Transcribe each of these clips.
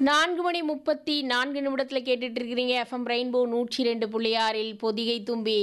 நான்கு மணி முப்பத்தி நான்கு நிமிடத்தில் கேட்டுட்டு இருக்கிறீங்க எஃப்எம் ரெயின்போ நூற்றி ரெண்டு புள்ளி ஆறில் பொதிகை தும்பி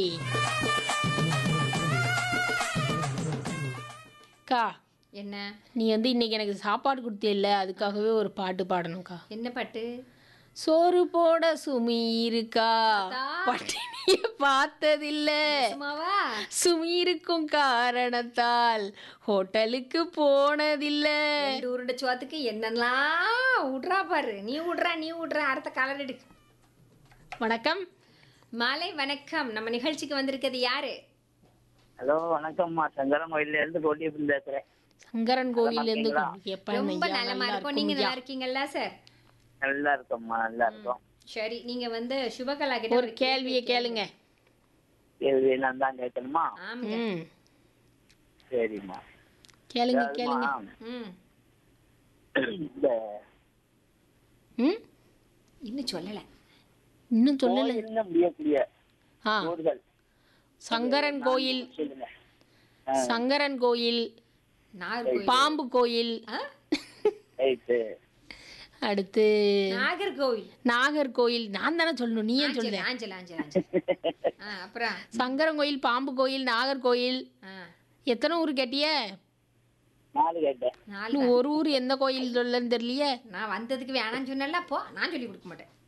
கா என்ன நீ வந்து இன்னைக்கு எனக்கு சாப்பாடு கொடுத்தில்ல அதுக்காகவே ஒரு பாட்டு பாடணும்க்கா என்ன பாட்டு சோறு போட சுமி இருக்கா அதான். பட்டினிய பார்த்ததில்ல சும்மாவா சுமி இருக்கும் காரணத்தால் ஹோட்டலுக்கு போனதில்ல ரெண்டு உருண்டை சோத்துக்கு என்னெல்லாம் விட்றா பாரு நீ விட்றா நீ விட்றா அடுத்த கலர் எடு வணக்கம் மாலை வணக்கம் நம்ம நிகழ்ச்சிக்கு வந்திருக்கிறது யாரு ஹலோ வணக்கம்மா சங்கரம் கோயில்ல இருந்து கோட்டியப்பன் பேசுறேன் சங்கரன் கோவில்ல இருந்து இருக்கீங்களா? எப்ப ரொம்ப ஐயா, நலமா நல்லா இருக்கும் நீங்க இருக்கும் நல்லா ஐயா. இருக்கீங்கல்ல சார் நல்லா இருக்கோம்மா நல்லா இருக்கோம் சரி நீங்க வந்து சுபகலா கிட்ட ஒரு கேள்வியை கேளுங்க கேள்வி நான் தான் கேட்கணுமா ஆமாங்க ம் சரிம்மா கேளுங்க கேளுங்க அதாவதும்மா, ம் இந்த ம் இன்னும் சொல்லல இன்னும் சொல்லல கோயில்னு முடியக்கூடிய ஆ ஊர்கள் சங்கரன் கோயில் சொல்லுங்க சங்கரன் கோயில் நாகர்கோயில் பாம்பு கோயில் ஆ? ரைட்டு அடுத்து நாகர்கோவில் நாகர்கோயில் நான் தானே சொல்லணும் நீ ஏன் ஆஞ்சல் சொல்லுத ஆஞ்சல் ஆஞ்சல் ஆஞ்சல் ஆ அப்புறம் சங்கரன் கோயில் பாம்பு கோயில் நாகர்கோயில் ஆ எத்தனை ஊர் கேட்டிய நாலு கேட்டேன் நாலு இன்னும் ஒரு ஊர் எந்த கோயில் சொல்லன்னு தெரியலையே நான் வந்ததுக்கு வேணாம்னு சொன்னல போ நான் சொல்லி கொடுக்க மாட்டேன்